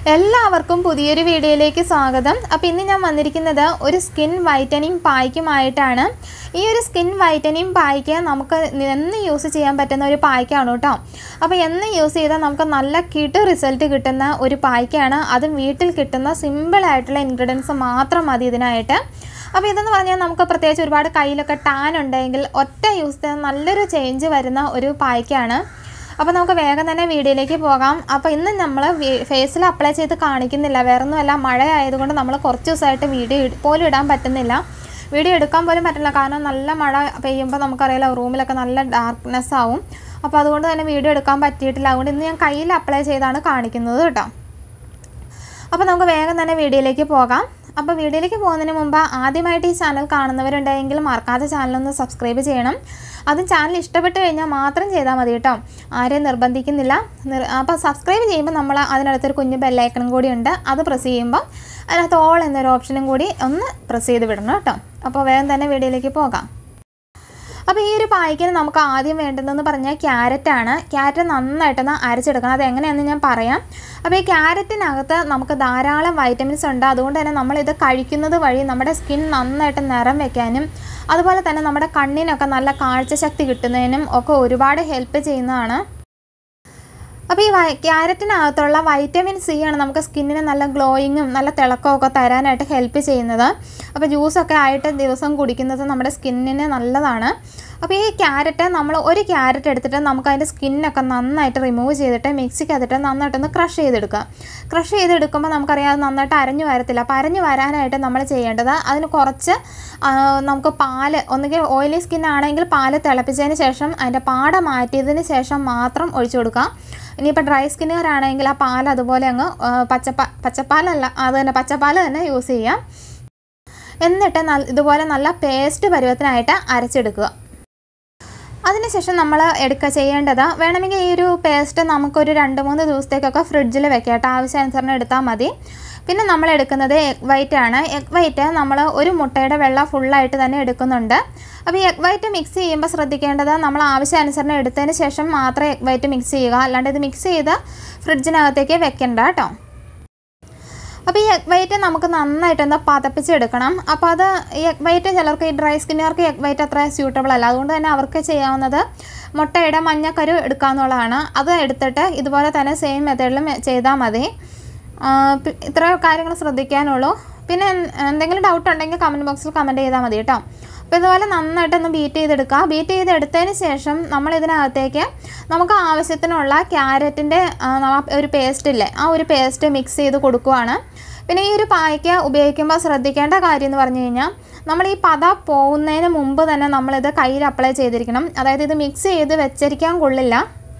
എല്ലാവർക്കും പുതിയൊരു വീഡിയോയിലേക്ക് സ്വാഗതം അപ്പോൾ ഇന്ന് ഞാൻ വന്നിരിക്കുന്നത് ഒരു സ്കിൻ വൈറ്റനിങ് പായ്ക്കുമായിട്ടാണ് ഈ ഒരു സ്കിൻ വൈറ്റനിങ് പായ്ക്ക് നമുക്ക് എന്ന് യൂസ് ചെയ്യാൻ പറ്റുന്ന ഒരു പായ്ക്കാണ് കേട്ടോ അപ്പോൾ എന്ന് യൂസ് ചെയ്താൽ നമുക്ക് നല്ല കിടു റിസൾട്ട് കിട്ടുന്ന ഒരു പായ്ക്കാണ് അതും വീട്ടിൽ കിട്ടുന്ന സിമ്പിളായിട്ടുള്ള ഇൻഗ്രീഡിയൻസ് മാത്രം മതി ഇതിനായിട്ട് അപ്പോൾ ഇതെന്ന് പറഞ്ഞാൽ നമുക്ക് പ്രത്യേകിച്ച് ഒരുപാട് കയ്യിലൊക്കെ ടാൻ ഉണ്ടെങ്കിൽ ഒറ്റ യൂസ് ചെയ്താൽ നല്ലൊരു ചേഞ്ച് വരുന്ന ഒരു പായ്ക്കാണ് അപ്പോൾ നമുക്ക് വേഗം തന്നെ വീഡിയോയിലേക്ക് പോകാം അപ്പോൾ ഇന്ന് നമ്മൾ ഫേസിൽ അപ്ലൈ ചെയ്ത് കാണിക്കുന്നില്ല വേറൊന്നുമല്ല മഴ ആയതുകൊണ്ട് നമ്മൾ കുറച്ച് ദിവസമായിട്ട് വീഡിയോ ഇട- പോലും ഇടാൻ പറ്റുന്നില്ല വീഡിയോ എടുക്കാൻ പോലും പറ്റില്ല കാരണം നല്ല മഴ പെയ്യുമ്പോൾ നമുക്കറിയാലോ റൂമിലൊക്കെ നല്ല ഡാർക്ക്നെസ് ആവും അപ്പോൾ അതുകൊണ്ട് തന്നെ വീഡിയോ എടുക്കാൻ പറ്റിയിട്ടില്ല അതുകൊണ്ട് ഇന്ന് ഞാൻ കയ്യിൽ അപ്ലൈ ചെയ്താണ് കാണിക്കുന്നത് കേട്ടോ അപ്പോൾ നമുക്ക് വേഗം തന്നെ വീഡിയോയിലേക്ക് പോകാം അപ്പോൾ വീഡിയോയിലേക്ക് പോകുന്നതിന് മുമ്പ് ആദ്യമായിട്ട് ഈ ചാനൽ കാണുന്നവരുണ്ടെങ്കിൽ മറക്കാതെ ചാനലൊന്ന് സബ്സ്ക്രൈബ് ചെയ്യണം അതും ചാനൽ ഇഷ്ടപ്പെട്ട് കഴിഞ്ഞാൽ മാത്രം ചെയ്താൽ മതി കേട്ടോ ആരെയും നിർബന്ധിക്കുന്നില്ല നിർ- അപ്പോൾ സബ്സ്ക്രൈബ് ചെയ്യുമ്പോൾ നമ്മൾ അതിനടുത്തൊരു കുഞ്ഞു ബെല്ലൈക്കണും കൂടി ഉണ്ട് അത് പ്രസ് ചെയ്യുമ്പോൾ അതിനകത്ത് ഓൾ എന്നൊരു ഓപ്ഷനും കൂടി ഒന്ന് പ്രസ് ചെയ്ത് വിടണം കേട്ടോ അപ്പോൾ വേഗം തന്നെ വീഡിയോയിലേക്ക് പോകാം അപ്പോൾ ഈ ഒരു പായ്ക്കിന് നമുക്ക് ആദ്യം വേണ്ടതെന്ന് പറഞ്ഞാൽ ക്യാരറ്റാണ് ക്യാരറ്റ് നന്നായിട്ടൊന്ന് അരച്ചെടുക്കണം അത് എങ്ങനെയാണെന്ന് ഞാൻ പറയാം അപ്പോൾ ഈ ക്യാരറ്റിനകത്ത് നമുക്ക് ധാരാളം വൈറ്റമിൻസ് ഉണ്ട് അതുകൊണ്ട് തന്നെ നമ്മളിത് കഴിക്കുന്നത് വഴി നമ്മുടെ സ്കിൻ നന്നായിട്ട് നിറം വെക്കാനും അതുപോലെ തന്നെ നമ്മുടെ കണ്ണിനൊക്കെ നല്ല കാഴ്ചശക്തി കിട്ടുന്നതിനും ഒക്കെ ഒരുപാട് ഹെൽപ്പ് ചെയ്യുന്നതാണ് അപ്പോൾ ഈ വൈ ക്യാരറ്റിനകത്തുള്ള വൈറ്റമിൻ സി ആണ് നമുക്ക് സ്കിന്നിന് നല്ല ഗ്ലോയിങ്ങും നല്ല തിളക്കവും ഒക്കെ തരാനായിട്ട് ഹെൽപ്പ് ചെയ്യുന്നത് അപ്പോൾ ജ്യൂസൊക്കെ ആയിട്ട് ദിവസം കുടിക്കുന്നത് നമ്മുടെ സ്കിന്നിന് നല്ലതാണ് അപ്പോൾ ഈ ക്യാരറ്റ് നമ്മൾ ഒരു ക്യാരറ്റ് എടുത്തിട്ട് നമുക്ക് അതിൻ്റെ സ്കിന്നൊക്കെ നന്നായിട്ട് റിമൂവ് ചെയ്തിട്ട് മിക്സിക്കകത്തിട്ട് നന്നായിട്ടൊന്ന് ക്രഷ് ചെയ്തെടുക്കുക ക്രഷ് ചെയ്തെടുക്കുമ്പോൾ നമുക്കറിയാം അത് നന്നായിട്ട് അരഞ്ഞു വരത്തില്ല അപ്പോൾ അരഞ്ഞു വരാനായിട്ട് നമ്മൾ ചെയ്യേണ്ടത് അതിന് കുറച്ച് ആ, നമുക്ക് പാല് ഒന്നുകിൽ ഓയിലി സ്കിൻ ആണെങ്കിൽ പാല് തിളപ്പിച്ചതിന് ശേഷം അതിൻ്റെ പാട മാറ്റിയതിന് ശേഷം മാത്രം ഒഴിച്ചു കൊടുക്കുക ഇനിയിപ്പോൾ ഡ്രൈ സ്കിന്നുകാരാണെങ്കിൽ ആ പാൽ അതുപോലെ അങ്ങ് ആ, പച്ചപ്പാ പച്ചപ്പാലല്ല അത് തന്നെ പച്ചപ്പാൽ തന്നെ യൂസ് ചെയ്യാം എന്നിട്ട് നല്ല ഇതുപോലെ നല്ല പേസ്റ്റ് പരുവത്തിനായിട്ട് അരച്ചെടുക്കുക അതിനുശേഷം നമ്മൾ എടുക്കുക ചെയ്യേണ്ടത് വേണമെങ്കിൽ ഈ ഒരു പേസ്റ്റ് നമുക്കൊരു രണ്ട് മൂന്ന് ദിവസത്തേക്കൊക്കെ ഫ്രിഡ്ജിൽ വെക്കാം കേട്ടോ ആവശ്യാനുസരണം എടുത്താൽ മതി പിന്നെ നമ്മൾ എടുക്കുന്നത് എഗ് വൈറ്റ് ആണ് എഗ് വൈറ്റ് നമ്മൾ ഒരു മുട്ടയുടെ വെള്ള ഫുള്ളായിട്ട് തന്നെ എടുക്കുന്നുണ്ട് അപ്പോൾ ഈ എഗ് വൈറ്റ് മിക്സ് ചെയ്യുമ്പോൾ ശ്രദ്ധിക്കേണ്ടത് നമ്മൾ ആവശ്യാനുസരണം എടുത്തതിന് ശേഷം മാത്രമേ എഗ് വൈറ്റ് മിക്സ് ചെയ്യുക അല്ലാണ്ട് ഇത് മിക്സ് ചെയ്ത് ഫ്രിഡ്ജിനകത്തേക്ക് വെക്കണ്ട കേട്ടോ അപ്പോൾ ഈ എഗ് വൈറ്റ് നമുക്ക് നന്നായിട്ടൊന്ന് പതപ്പിച്ചെടുക്കണം അപ്പോൾ അത് ഈ എഗ് വൈറ്റ് ചിലർക്ക് ഈ ഡ്രൈ സ്കിന്നുകാർക്ക് എഗ് വൈറ്റ് അത്ര സ്യൂട്ടബിൾ അല്ല അതുകൊണ്ട് തന്നെ അവർക്ക് ചെയ്യാവുന്നത് മുട്ടയുടെ മഞ്ഞക്കരു എടുക്കാമെന്നുള്ളതാണ് അത് എടുത്തിട്ട് ഇതുപോലെ തന്നെ സെയിം മെത്തേഡിലും ചെയ്താൽ മതി ആ, പി- ഇത്ര കാര്യങ്ങൾ ശ്രദ്ധിക്കാനുള്ളൂ പിന്നെ എൻ- എന്തെങ്കിലും ഡൗട്ട് ഉണ്ടെങ്കിൽ കമൻറ്റ് ബോക്സിൽ കമൻറ്റ് ചെയ്താൽ മതി കേട്ടോ അപ്പോൾ ഇതുപോലെ നന്നായിട്ടൊന്ന് ബീറ്റ് ചെയ്തെടുക്കുക ബീറ്റ് ചെയ്തെടുത്തതിന് ശേഷം നമ്മൾ ഇതിനകത്തേക്ക് നമുക്ക് ആവശ്യത്തിനുള്ള ക്യാരറ്റിൻ്റെ ഒരു പേസ്റ്റ് ഇല്ലേ ആ ഒരു പേസ്റ്റ് മിക്സ് ചെയ്ത് കൊടുക്കുവാണ് പിന്നെ ഈ ഒരു പായ്ക്ക് ഉപയോഗിക്കുമ്പോൾ ശ്രദ്ധിക്കേണ്ട കാര്യം എന്ന് പറഞ്ഞു കഴിഞ്ഞാൽ നമ്മൾ ഈ പത പോകുന്നതിന് മുമ്പ് തന്നെ നമ്മളിത് കയ്യിൽ അപ്ലൈ ചെയ്തിരിക്കണം അതായത് ഇത് മിക്സ് ചെയ്ത് വെച്ചിരിക്കാൻ കൊള്ളില്ല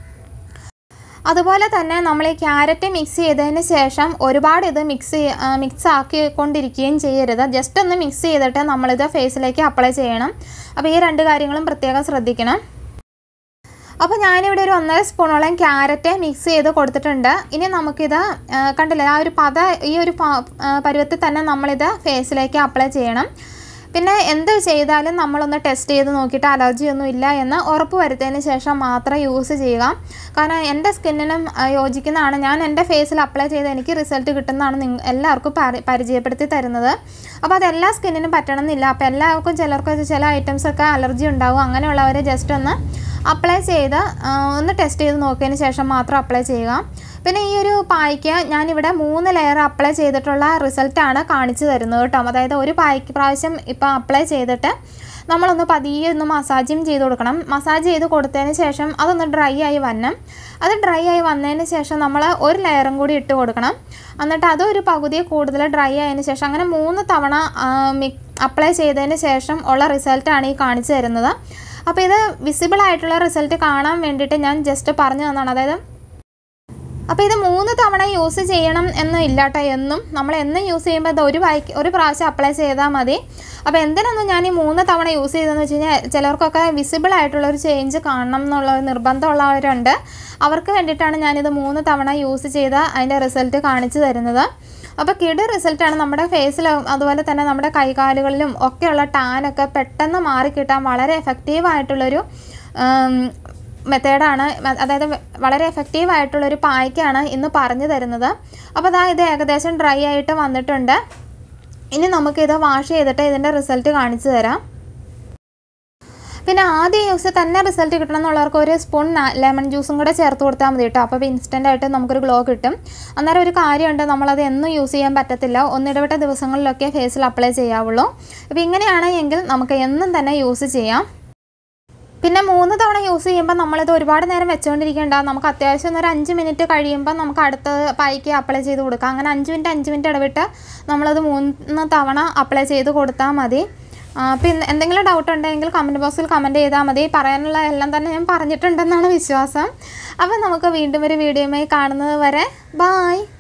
അതുപോലെ തന്നെ നമ്മൾ ഈ ക്യാരറ്റ് മിക്സ് ചെയ്തതിന് ശേഷം ഒരുപാട് ഇത് മിക്സ് മിക്സ് ആക്കിക്കൊണ്ടിരിക്കുകയും ചെയ്യരുത് ജസ്റ്റ് ഒന്ന് മിക്സ് ചെയ്തിട്ട് നമ്മളിത് ഫേസിലേക്ക് അപ്ലൈ ചെയ്യണം അപ്പോൾ ഈ രണ്ട് കാര്യങ്ങളും പ്രത്യേകം ശ്രദ്ധിക്കണം അപ്പോൾ ഞാനിവിടെ ഒരു ഒന്നര സ്പൂണോളം ക്യാരറ്റ് മിക്സ് ചെയ്ത് കൊടുത്തിട്ടുണ്ട് ഇനി നമുക്കിത് ആ, കണ്ടില്ലേ ആ ഒരു പത ഈ ഒരു പ- ആ, പരുവത്തിൽ തന്നെ നമ്മളിത് ഫേസിലേക്ക് അപ്ലൈ ചെയ്യണം പിന്നെ എന്ത് ചെയ്താലും നമ്മളൊന്ന് ടെസ്റ്റ് ചെയ്ത് നോക്കിയിട്ട് അലർജി ഒന്നും ഇല്ല എന്ന് ഉറപ്പ് വരുത്തിയതിന് ശേഷം മാത്രം യൂസ് ചെയ്യുക കാരണം എൻ്റെ സ്കിന്നിനും ആ, യോജിക്കുന്നതാണ് ഞാൻ എൻ്റെ ഫേസിൽ അപ്ലൈ ചെയ്ത് എനിക്ക് റിസൾട്ട് കിട്ടുന്നതാണ് നിങ്ങ എല്ലാവർക്കും പരി പരിചയപ്പെടുത്തി തരുന്നത് അപ്പോൾ അത് എല്ലാ സ്കിന്നിനും പറ്റണമെന്നില്ല അപ്പോൾ എല്ലാവർക്കും ചിലർക്ക് ചില ഐറ്റംസൊക്കെ അലർജി ഉണ്ടാവും അങ്ങനെയുള്ളവർ ജസ്റ്റ് ഒന്ന് അപ്ലൈ ചെയ്ത് ആ, ഒന്ന് ടെസ്റ്റ് ചെയ്ത് നോക്കിയതിന് ശേഷം മാത്രം അപ്ലൈ ചെയ്യുക പിന്നെ ഈ ഒരു പായ്ക്ക് ഞാനിവിടെ മൂന്ന് ലെയർ അപ്ലൈ ചെയ്തിട്ടുള്ള റിസൾട്ടാണ് കാണിച്ചു തരുന്നത് കേട്ടോ അതായത് ഒരു പായ്ക്ക് പ്രാവശ്യം ഇപ്പോൾ അപ്ലൈ ചെയ്തിട്ട് നമ്മളൊന്ന് പതിയെ ഒന്ന് മസാജും ചെയ്ത് കൊടുക്കണം മസാജ് ചെയ്ത് കൊടുത്തതിന് ശേഷം അതൊന്ന് ഡ്രൈ ആയി വരണം അത് ഡ്രൈ ആയി വന്നതിന് ശേഷം നമ്മൾ ഒരു ലെയറും കൂടി ഇട്ട് കൊടുക്കണം എന്നിട്ട് അതൊരു പകുതി കൂടുതൽ ഡ്രൈ ആയതിന് ശേഷം അങ്ങനെ മൂന്ന് തവണ മിക് അപ്ലൈ ചെയ്തതിന് ശേഷം ഉള്ള റിസൾട്ടാണ് ഈ കാണിച്ചു തരുന്നത് അപ്പോൾ ഇത് വിസിബിൾ ആയിട്ടുള്ള റിസൾട്ട് കാണാൻ വേണ്ടിയിട്ട് ഞാൻ ജസ്റ്റ് പറഞ്ഞു തന്നതാണ് അതായത് അപ്പോൾ ഇത് മൂന്ന് തവണ യൂസ് ചെയ്യണം എന്ന് ഇല്ല കേട്ടോ എന്നും നമ്മൾ എന്നും യൂസ് ചെയ്യുമ്പോൾ ഇത് ഒരു വായിക്ക് ഒരു പ്രാവശ്യം അപ്ലൈ ചെയ്താൽ മതി അപ്പോൾ എന്തിനാണ് ഞാൻ ഈ മൂന്ന് തവണ യൂസ് ചെയ്തതെന്ന് വെച്ച് കഴിഞ്ഞാൽ ചിലർക്കൊക്കെ വിസിബിൾ ആയിട്ടുള്ള ഒരു ചേഞ്ച് കാണണം എന്നുള്ള ഒരു നിർബന്ധമുള്ളവരുണ്ട് അവർക്ക് വേണ്ടിയിട്ടാണ് ഞാനിത് മൂന്ന് തവണ യൂസ് ചെയ്ത് അതിൻ്റെ റിസൾട്ട് കാണിച്ചു തരുന്നത് അപ്പോൾ കിട് റിസൾട്ടാണ് നമ്മുടെ ഫേസിലും അതുപോലെ തന്നെ നമ്മുടെ കൈകാലുകളിലും ഒക്കെയുള്ള ടാനൊക്കെ പെട്ടെന്ന് മാറിക്കിട്ടാൻ വളരെ എഫക്റ്റീവായിട്ടുള്ളൊരു മെത്തേഡാണ് അതായത് വളരെ എഫക്റ്റീവ് ആയിട്ടുള്ളൊരു പായ്ക്കാണ് ഇന്ന് പറഞ്ഞു തരുന്നത് അപ്പോൾ അതാ ഇത് ഏകദേശം ഡ്രൈ ആയിട്ട് വന്നിട്ടുണ്ട് ഇനി നമുക്കിത് വാഷ് ചെയ്തിട്ട് ഇതിൻ്റെ റിസൾട്ട് കാണിച്ചു തരാം പിന്നെ ആദ്യ യൂസ് തന്നെ റിസൾട്ട് കിട്ടണം എന്നുള്ളവർക്ക് ഒരു സ്പൂൺ ലെമൺ ജ്യൂസും കൂടെ ചേർത്ത് കൊടുത്താൽ മതി കേട്ടോ അപ്പോൾ ഇൻസ്റ്റൻ്റ് ആയിട്ട് നമുക്കൊരു ഗ്ലോ കിട്ടും അന്നേരം ഒരു കാര്യമുണ്ട് നമ്മളത് എന്നും യൂസ് ചെയ്യാൻ പറ്റത്തില്ല ഒന്നിടവിട്ട ദിവസങ്ങളിലൊക്കെ ഫേസിൽ അപ്ലൈ ചെയ്യാവുള്ളൂ അപ്പോൾ ഇങ്ങനെയാണ് എങ്കിൽ നമുക്ക് എന്നും തന്നെ യൂസ് ചെയ്യാം പിന്നെ മൂന്ന് തവണ യൂസ് ചെയ്യുമ്പോൾ നമ്മളിത് ഒരുപാട് നേരം വെച്ചുകൊണ്ടിരിക്കേണ്ട നമുക്ക് അത്യാവശ്യം ഒരു അഞ്ച് മിനിറ്റ് കഴിയുമ്പോൾ നമുക്ക് അടുത്ത പായ്ക്ക് അപ്ലൈ ചെയ്ത് കൊടുക്കാം അങ്ങനെ അഞ്ച് മിനിറ്റ് അഞ്ച് മിനിറ്റ് ഇടവിട്ട് നമ്മളത് മൂന്ന് തവണ അപ്ലൈ ചെയ്ത് കൊടുത്താൽ മതി പിന്നെ എന്തെങ്കിലും ഡൗട്ട് ഉണ്ടെങ്കിൽ കമൻറ്റ് ബോക്സിൽ കമൻറ്റ് ചെയ്താൽ മതി പറയാനുള്ള എല്ലാം തന്നെ ഞാൻ പറഞ്ഞിട്ടുണ്ടെന്നാണ് വിശ്വാസം അപ്പോൾ നമുക്ക് വീണ്ടും ഒരു വീഡിയോയുമായി കാണുന്നത് വരെ ബായ്